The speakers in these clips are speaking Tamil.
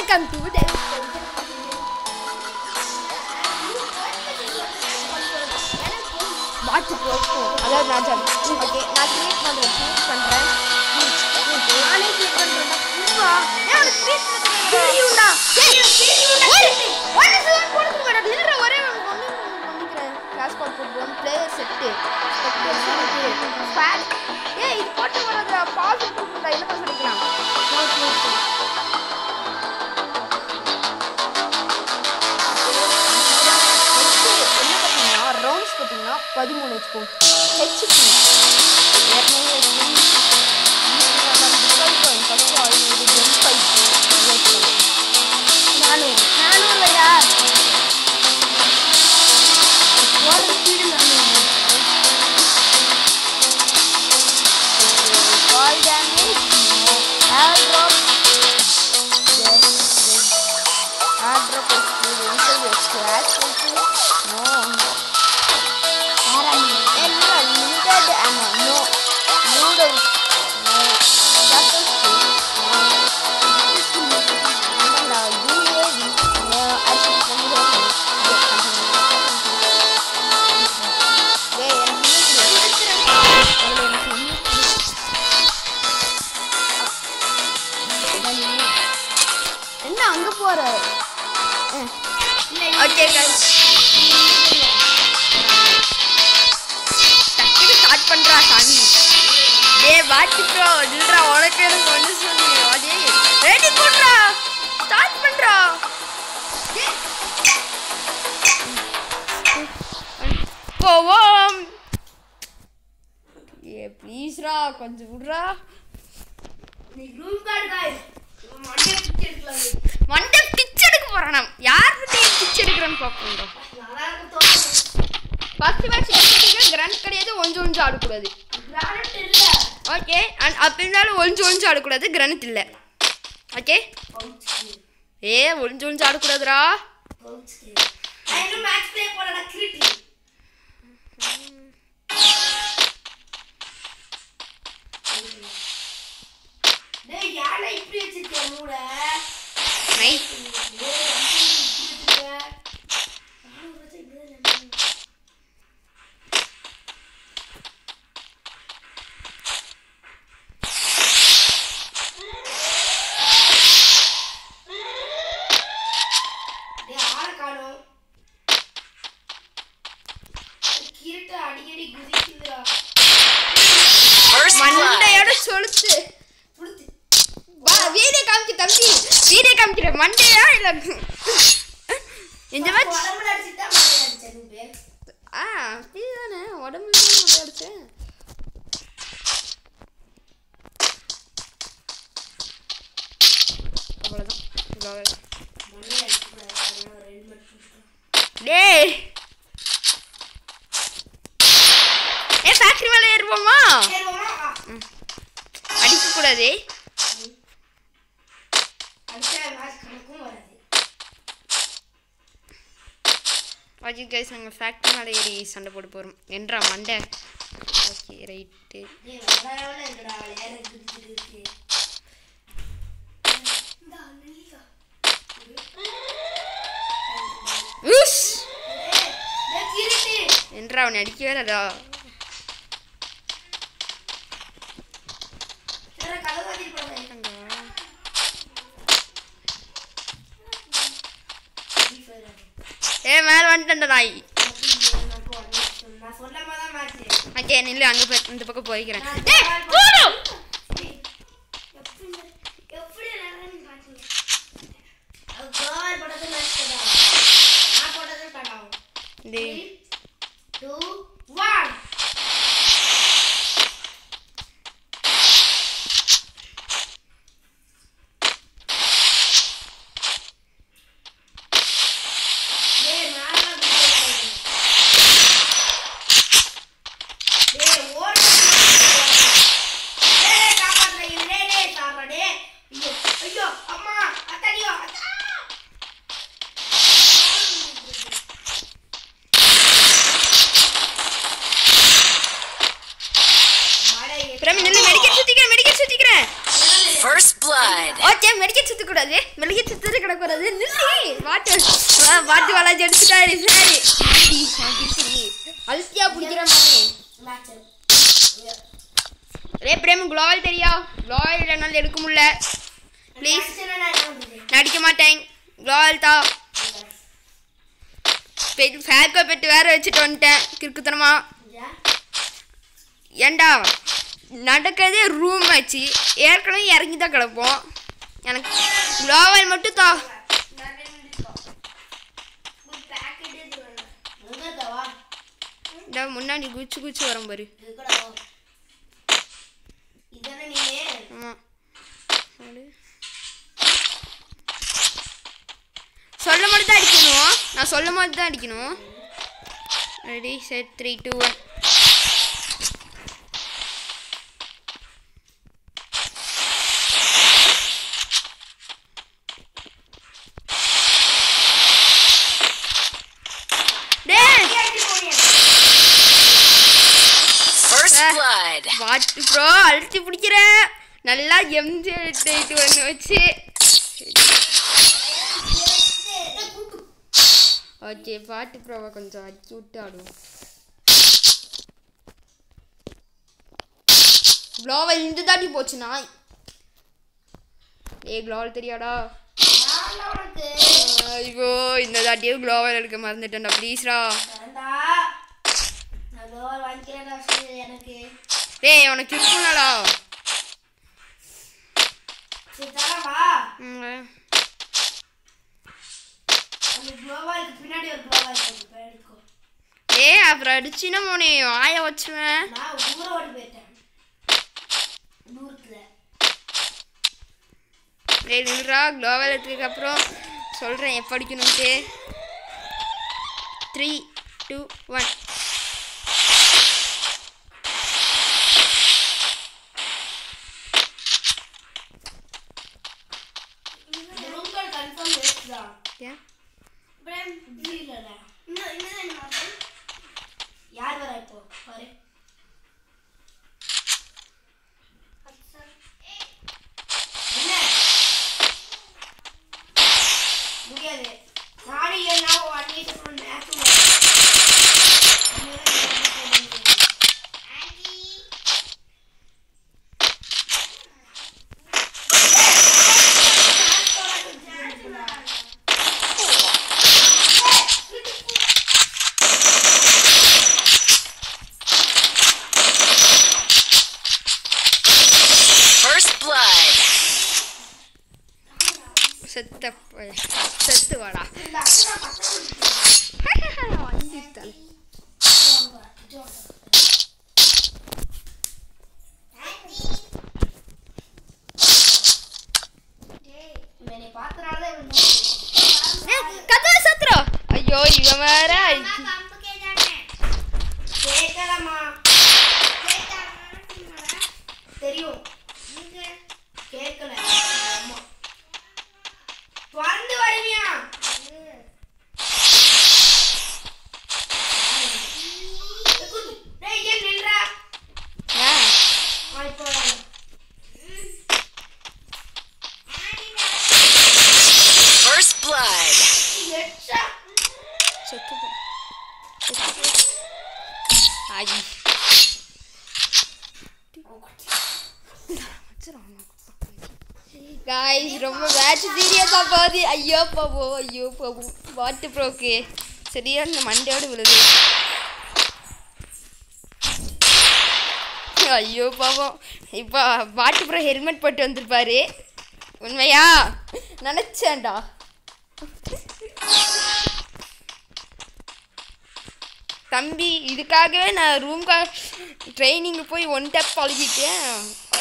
வெல்கம் டு வாட்ச் ப்ரோ அதாவது நான் சொல்றேன் ஓகே நான் கிரியேட் பண்ணுறேன் கிரியேட் பண்ணுறேன் நானே கிரியேட் பண்ணுறேன் தெரியும்டா ஒன்று சிலர் கொடுக்க மாட்டேன் இல்லை ஒரே ஒன்று பண்ணிக்கிறேன் கிளாஸ் கால் போட்டுருவோம் பிளேயர் செட்டு ஸ்குவாட் ஏய் இது போட்டு வராதுடா பாஸ் போட்டுடா என்ன பாஸ் பண்ணிக்கலாம் என்ன பார்த்தீங்கன்னா ரவுண்ட்ஸ் பார்த்தீங்கன்னா பதிமூணு வச்சுக்கோ ஹெச்பி ஏற்கனவே ஃபஸ்ட்டு ஐநூறு எம் ஃபைவ் நானூறு நானூறுலையா ஓட ஸ்பீடு நானூறு கால் damage air drop air drop interview scratch no ಎಲ್ಲ limited ammo no noodles no chapters என்ன அங்க போற ஓகே guys டக்குனு ஸ்டார்ட் பண்றா சாமி டேய் வாட்டி ப்ரோ நில்றா உனக்கு எனக்கு ஒன்று சொல்லி அதே ரெடி போடுறா ஸ்டார்ட் பண்றா டேய். போவோம் ஏ ப்ளீஸ்ரா கொஞ்சம் விட்றா மண்டை பிச்சை எடுக்க போறான் நான் யார் பிச்சை எடுக்கிறேன்னு பார்ப்போம்டா ஃபர்ஸ்ட் மேட்ச் எடுத்துட்டீங்க கிராண்ட் கிடையாது ஒஞ்சு ஒஞ்சு ஆடக்கூடாது ஓகே அண்ட் அப்படி இருந்தாலும் ஒஞ்சு ஒஞ்சு ஆடக்கூடாது கிராண்ட் இல்லை ஓகே ஏ ஒஞ்சு ஒஞ்சு ஆடக்கூடாதுடா நைட் அடிக்கடி குதிக்குதுடா First blood. மண்டையோட சொலுத்து வா வீடியோ காமிச்சு தம்பி வீடியோ காமிக்கிற மண்டையா இல்ல இந்த மேட்ச் உடம்புல அடிச்சுட்டா மண்டையில அடிச்சது பேர் ஆ அப்படிதானே உடம்புல தான் மண்டை அடிச்சேன் அவ்வளோதான் இவ்வளோ மண்டையில அடிச்சுக்கூடாது ரெண்டு மட்டும் டேய் ஏ ஃபேக்டரி மேலே ஏறுவோமா ஏறுவோமா அடிக்கக்கூடாது அடிச்சா மேட்ச் கணக்கும் வராது ஓகே கைஸ் நாங்கள் ஃபேக்டரி மேலே ஏறி சண்டை போட போகிறோம் என்றா மண்டை ஓகே ரைட்டு டேய் வெங்காயம் எங்கடா ஏற குதிச்சுட்டு இருக்கு இந்தா, நெல்லிக்காய். உஸ் டேய், டேய், கிறுக்கு. என்றா அவனை அடிக்கவே இல்லடா வேற கதை வாங்கிட்டு போறேன். Free Fire ஆடு. ஏ மேலே வந்துட்டேன்டா நாய் எனக்கு ஒண்ணு சொல்லு. நான் சொல்லாம தான் match. ஓகே நில்லு அங்கே போய் இந்த பக்கம் போய்க்கிறேன் நான் டேய் சவால் போடும் டேய், எப்படி எப்படி விளையாடுறேன்னு காட்டுங்க. அது girl போட்டது match தான். நான் போட்டது start ஆகும். டேய் Three, two, one. டேய், மேல குதிக்காதீங்க. டேய், ஓடுறது போறது நில்லி வாட்டு வா, வாட்டு வளைஞ்சு எடுத்துட்டாரு சரி சரி, சரி. அல்சியா பிடிக்கிற மாதிரி மேட்ச் ரே பிரேம் குளோவல் தெரியா குளோவல் என்னால் எடுக்க முடியல ப்ளீஸ் நடிக்க மாட்டேன் குளோவல் தா ஃபேக்கோ பெட்டு வேற வச்சுட்டு வந்துட்டேன் கிறுக்குத்தனமா ஏண்டா நடக்கிறதே ரூம் ஆச்சு ஏற்கனவே இறங்கி தான் கிடப்போம் எனக்கு குளோவல் மட்டும் தா இந்த முன்னாடி குச்சி குச்சி வரும் பாரு இதானே நீங்க ஆமாம் சொல்ல மட்டும் தான் அடிக்கணும் நான் சொல்ல மட்டும் தான் அடிக்கணும் ready set three two one டேய் First Ah. blood. What bro அழுத்தி பிடிக்கிற நல்லா எம்ஜி எடுத்து ஒன்று வச்சு ஓகே பாட்டு ப்ரோவை கொஞ்சம் அடிச்சு விட்டு ஆடுவோம் க்ளோவல் இந்த தாட்டி போச்சு நாய் ஏ க்ளோவல் தெரியாடா ஐயோ இந்த தாட்டியும் க்ளோவல் எடுக்க மறந்துட்டேன்டா ப்ளீஸ்ரா எனக்கு டேய் உனக்கு இருக்கும்லடா சரி தரவா ம், அந்த குளோவாலுக்கு பின்னாடி ஒரு குளோவா இருக்கு பேடிக்கோ ஏய் அப்புறம் அடிச்சுன்னா மோனே ஆய வச்சுருவேன் நான் ஊர ஓடி போயிட்டேன் தூரத்துல டேய் நில்றா க்ளோவல் எடுத்ததுக்கு அப்புறம் சொல்கிறேன் எப்போ அடிக்கணும்ட்டு த்ரீ டூ ஒன் இந்த ரூம் கார்டு கன்ஃபார்ம் வேஸ்ட் தான் ஏன் பிரேம் இது இல்லடா இன்னும் இன்னும் என்ன மாத்தம் யார் வரா இப்போ பாரு என்ன முடியாது நானே ஏன்னா அன்னைக்கு சொல்ல மேட்ச் First blood. செத்த ப- செத்து வாடா வந்துட்டாள் என்னை பார்த்தனால கதவை சத்துறா ஐயோ இவன் வேற கேட்கலாமா தெரியும் கேட்கல ஆமா வந்து வருவியா டேய் ஏன் நில்றா ஏன்? ஆ இப்போ வரேன். First blood. எச்சா. செத்து போ. செத்து போ. ஐ. Guys, ரொம்ப மேட்ச் சீரியஸாக போகுது ஐயோ பாபோ ஐயோ பாபோ வாட்டு ப்ரோக்கு சரியா இந்த மண்டையோடு விழுது ஐயோ பாவம் இப்போ வாட்டு ப்ரோ ஹெல்மெட் போட்டு வந்திருப்பாரு உண்மையா நினச்சேன்டா தம்பி இதுக்காகவே நான் ரூம்கா ட்ரைனிங் போய் ஒன் டேப் பழகிட்டேன்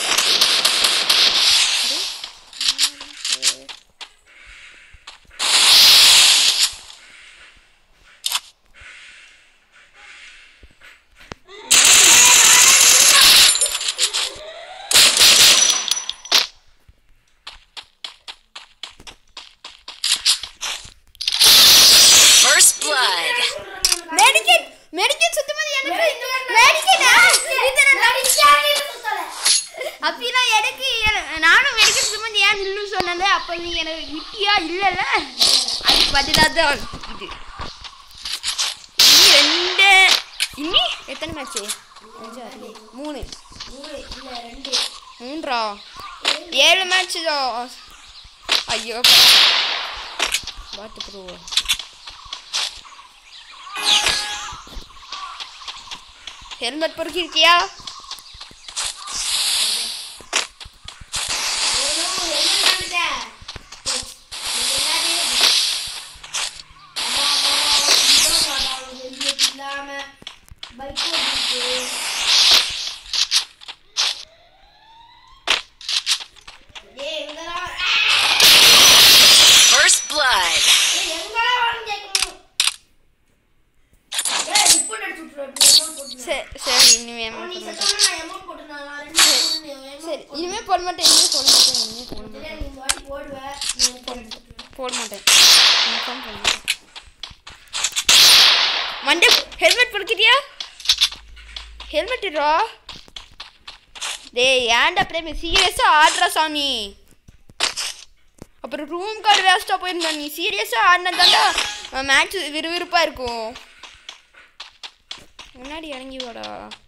First blood. மெடிக்கெட் மெடிக்கெட் சுத்தமாக எனக்கு மெடிக்கெட் இது நான் அடிச்சாலே சுத்தல. எனக்கு விட்டியா இல்லைல்ல அதுக்கு பதிலாக தான் இது இனி ரெண்டு இனி எத்தனை மேட்ச்சு அஞ்சு ஆறு மூணு மூணு இல்ல ரெண்டு மூன்றா ஏழு மேட்ச் தான் ஐயோ பார்த்து ப்ரோ ஹெல்மெட் பொறுக்கிருக்கியா ஒண்ணும் என்ன நடந்துட்ட? இது என்னது? அம்மா, அம்மா, இதான் பாடா, ஒரு helmet இல்லாம bike ஓட்டிட்டு. ஏய், எங்கடா? ஆ! First blood. ஏய், எங்கடா வரணும் கேட்கணும். ஏய், report அடிச்சு விட்டுரு, இப்படி amount போட்டுரு. சரி சரி இனிமே அவன் நீ போட மாட்டேன் செத்தவன நான் amount போட்டுருந்தேன், நான் ரெண்டு போட்டுருந்தேன், amount சரி போட்டுருந்தேன். இனிமே போட மாட்டேன் இனிமே போட மாட்டேன் இனிமே போட மாட்டேன் இல்ல, நீ இந்த வாட்டி போடுவ, நான் report அடிச்சு விட்டுருவேன். போட மாட்டேன் கன்ஃபார்ம் பண்ண மாட்டேன் மண்டே ஹெல்மெட் பொறுக்கிட்டியா ஹெல்மெட் இடா டேய் ஏன்டா பிரேமி சீரியஸாக ஆடுறா சாமி அப்புறம் ரூம் கார்டு வேஸ்ட்டாக போயிருந்தா நீ சீரியஸாக ஆடினா தாண்டா மேட்ச் விறுவிறுப்பாக இருக்கும் முன்னாடி இறங்கி வாடா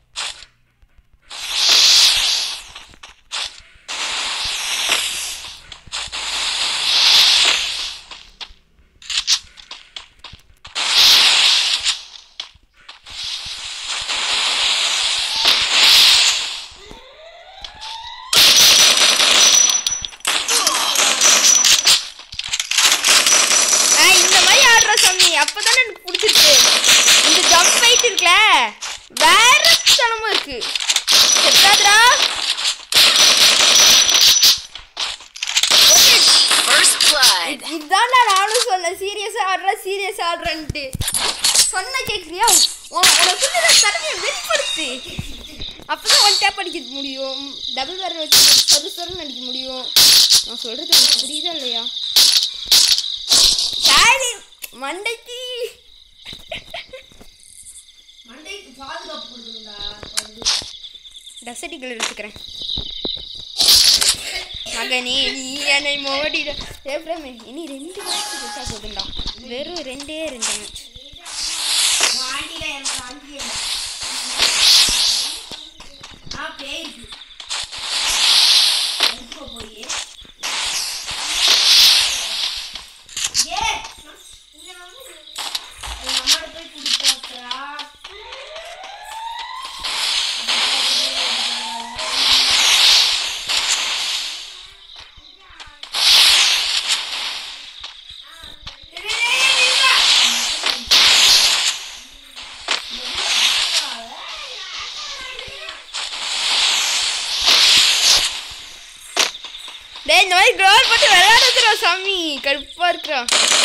ஆ, இந்த மாதிரி ஆடுற சாமி அப்பதானே எனக்கு பிடிச்சிருக்கு இந்த ஜம்ப் ஃபைட் இருக்குல்ல வேற தனமும் இருக்கு செத்தாதுடா First blood. இதான்டா நானும் சொன்னேன் சீரியஸா ஆடுற சீரியஸா ஆடுறேன்ட்டு சொன்ன கேட்குறியா உனக்கு திறமையை வெளிப்படுத்து அப்பதான் ஒன் டேப் அடிக்க முடியும் டபுள் வேர் வச்சு சொரு சொருன்னு அடிக்க முடியும் நான் சொல்றது உனக்கு புரியுதா இல்லையா சாரி மண்டைக்கு மண்டைக்கு பாதுகாப்பு கொடுக்கணும்டா வந்து டசடிகள் எடுத்துக்கிறேன் மகனே நீ என்னை மோடிட ஏப்ரமே இனி ரெண்டு மேட்ச் ஜெயிச்சா போதும்டா வெறும் ரெண்டே ரெண்டு மேட்ச் மாட்டில எனக்கு அஞ்சு ஆ பேய்க்கு எடுத்துக்கோ போய் ஏ எங்க அம்மாட்ட போய் கொடுத்தாக்கா டேய் இந்த மாதிரி க்ரோல் போட்டு விளையாடுறா சாமி கடுப்பா இருக்கிறா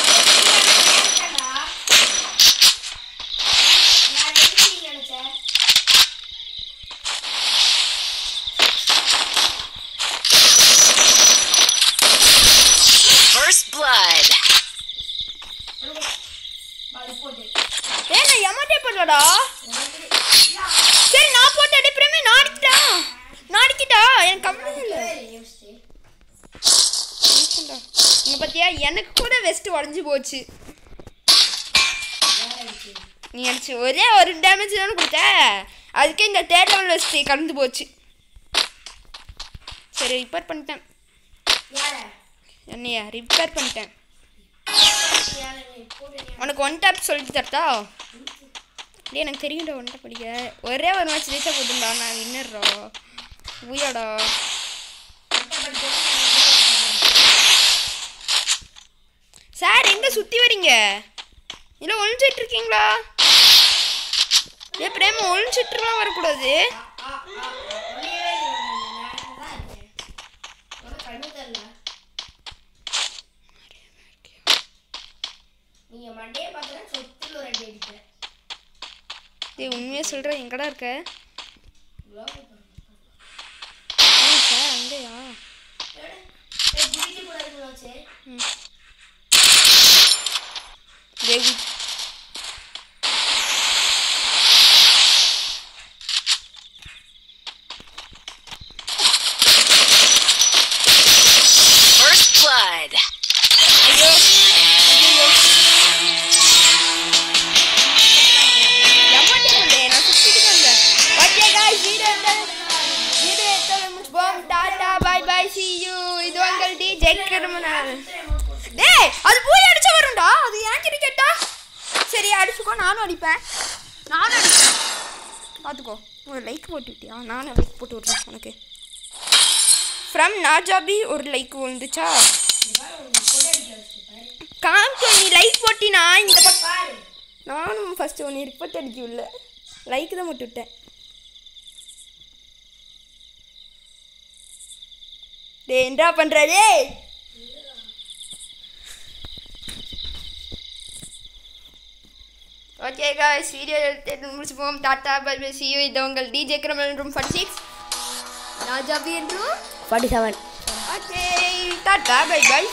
First blood. ஏய் நான் எமாட்டே பண்ணுவாடா சரி நான் போட்டு அடிப்புறமே நாடிக்கிட்டா நாடிக்கிட்டா எனக்கு கம்மி இல்லை இங்க பாத்தியா எனக்கு கூட வெஸ்ட் உடஞ்சி போச்சு நீ அடிச்சு ஒரே ஒரு டேமேஜ் தானே கொடுத்த அதுக்கே இந்த தேர்ட் லெவல் வெஸ்ட் கலந்து போச்சு சரி ரிப்பேர் பண்ணிட்டேன் என்னையா ரிப்பேர் பண்ணிட்டேன் உனக்கு ஒன் டேப் சொல்லிட்டு தரட்டா டேய் எனக்கு தெரியும்டா ஒன் டேப் படிக்க ஒரே ஒரு மேட்ச் ஜெயிச்சா போதும்டா நான் வின்னர்றா ஊயாடா சார் எங்க சுத்தி வரீங்க இல்ல ஒளிஞ்சிட்டு இருக்கீங்களா ஏ பிரேம ஒளிஞ்சிட்டுலாம் வரக்கூடாது நீங்க மண்டையை பார்த்தா சொத்துல ஒரு அடி அடிப்பேன் டேய் உண்மையா சொல்ற எங்கடா இருக்க glove பண்ணு. ஆ சார் அங்கேயா ஏய், ஏய், குதிக்க கூடாதுன்னு வச்சே. தேவி First blood. நானும் அடிப்பேன் நானும் அடிப்பேன் பார்த்துக்கோ ஒரு லைக் போட்டு விட்டியா நானும் லைக் போட்டு விட்றேன் உனக்கு ஃப்ரம் நாஜாபி ஒரு லைக் வந்துச்சா காமிச்சோ நீ லைக் போட்டினா இந்த பக்கம் பாரு நானும் ஃபஸ்ட்டு ஒன்று ரிப்போர்ட் அடிக்கவில்ல லைக் தான் மட்டும் விட்டேன் டே என்னடா பண்ற டேய் ஓகே காய்ஸ் வீடியோ எடுத்து முடிச்சுப்போம் tata bye bye see you இது உங்கள் டிஜே கிரமல் ரூம் ஃபார்ட்டி சிக்ஸ் ராஜாபி என்றும் forty seven okay tata bye by